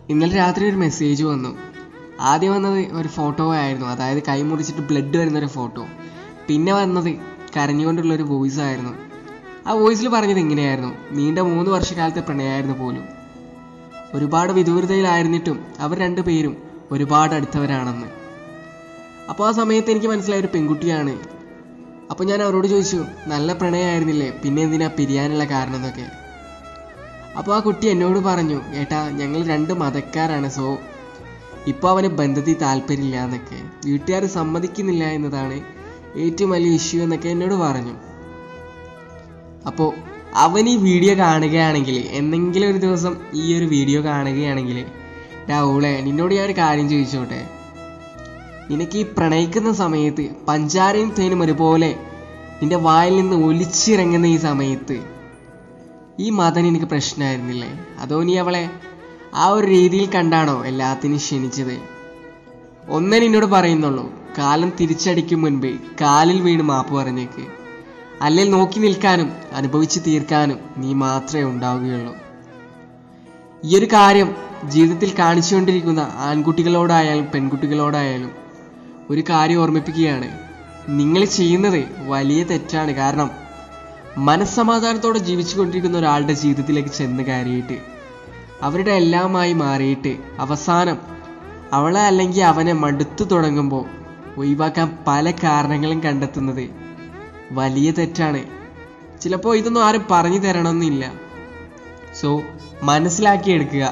ഇന്നലെ രാത്രി ഒരു മെസ്സേജ് വന്നു ആദ്യം വന്നത് ഒരു ഫോട്ടോ ആയിരുന്നു അതായത് കൈ മുറിച്ചിട്ട് ബ്ലഡ് വരുന്ന ഒരു ഫോട്ടോ പിന്നെ വന്നത് കരഞ്ഞുകൊണ്ടുള്ള ഒരു വോയിസ് ആയിരുന്നു ആ വോയിസിൽ പറഞ്ഞത് ഇങ്ങനെയായിരുന്നു നീണ്ട മൂന്ന് വർഷക്കാലത്തെ പ്രണയമായിരുന്നു പോലും ഒരുപാട് വിദൂരതയിലായിരുന്നിട്ടും അവർ രണ്ടുപേരും ഒരുപാട് അടുത്തവരാണെന്ന് അപ്പോൾ ആ സമയത്ത് എനിക്ക് മനസ്സിലായ ഒരു പെൺകുട്ടിയാണ് അപ്പോൾ ഞാൻ അവരോട് ചോദിച്ചു നല്ല പ്രണയമായിരുന്നില്ലേ പിന്നെ എന്തിനാ പിരിയാനുള്ള കാരണം എന്നൊക്കെ അപ്പോൾ ആ കുട്ടി എന്നോട് പറഞ്ഞു ഏട്ടാ ഞങ്ങൾ രണ്ട് മതക്കാരാണ് സോ ഇപ്പോൾ അവന് ബന്ധത്തിൽ താല്പര്യമില്ല എന്നൊക്കെ വീട്ടുകാർ സമ്മതിക്കുന്നില്ല എന്നതാണ് ഏറ്റവും വലിയ ഇഷ്യൂ എന്നൊക്കെ എന്നോട് പറഞ്ഞു അപ്പോൾ അവൻ ഈ വീഡിയോ കാണുകയാണെങ്കിൽ എന്തെങ്കിലും ഒരു ദിവസം ഈ ഒരു വീഡിയോ കാണുകയാണെങ്കിൽ രാഹുളെ നിന്നോട് ഞാൻ ഒരു കാര്യം ചോദിച്ചോട്ടെ നിനക്ക് ഈ പ്രണയിക്കുന്ന സമയത്ത് പഞ്ചാരയും തേനും ഒരുപോലെ നിന്റെ വായിൽ നിന്ന് ഒലിച്ചിറങ്ങുന്ന ഈ സമയത്ത് ഈ മതം നിനക്ക് പ്രശ്നമായിരുന്നില്ലേ അതോ നീ അവളെ ആ ഒരു രീതിയിൽ കണ്ടാണോ എല്ലാത്തിനും ക്ഷണിച്ചത് ഒന്നേ നിന്നോട് പറയുന്നുള്ളൂ കാലം തിരിച്ചടിക്കും മുൻപേ കാലിൽ വീണ് മാപ്പ് പറഞ്ഞേക്ക് അല്ലെങ്കിൽ നോക്കി നിൽക്കാനും അനുഭവിച്ച് തീർക്കാനും നീ മാത്രമേ ഉണ്ടാവുകയുള്ളൂ ഈ ഒരു കാര്യം ജീവിതത്തിൽ കാണിച്ചുകൊണ്ടിരിക്കുന്ന ആൺകുട്ടികളോടായാലും പെൺകുട്ടികളോടായാലും ഒരു കാര്യം ഓർമ്മിപ്പിക്കുകയാണ് നിങ്ങൾ ചെയ്യുന്നത് വലിയ തെറ്റാണ് കാരണം മനസ്സമാധാനത്തോടെ ജീവിച്ചു കൊണ്ടിരിക്കുന്ന ഒരാളുടെ ജീവിതത്തിലേക്ക് ചെന്ന് കയറിയിട്ട് അവരുടെ എല്ലാമായി മാറിയിട്ട് അവസാനം അവളെ അല്ലെങ്കിൽ അവനെ മടുത്തു തുടങ്ങുമ്പോൾ ഒഴിവാക്കാൻ പല കാരണങ്ങളും കണ്ടെത്തുന്നത് വലിയ തെറ്റാണ് ചിലപ്പോൾ ഇതൊന്നും ആരും പറഞ്ഞു തരണമെന്നില്ല സോ മനസ്സിലാക്കിയെടുക്കുക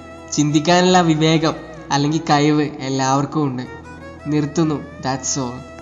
ചിന്തിക്കാനുള്ള വിവേകം അല്ലെങ്കിൽ കഴിവ് എല്ലാവർക്കും ഉണ്ട് നിർത്തുന്നു ദാറ്റ്സ് ഓൾ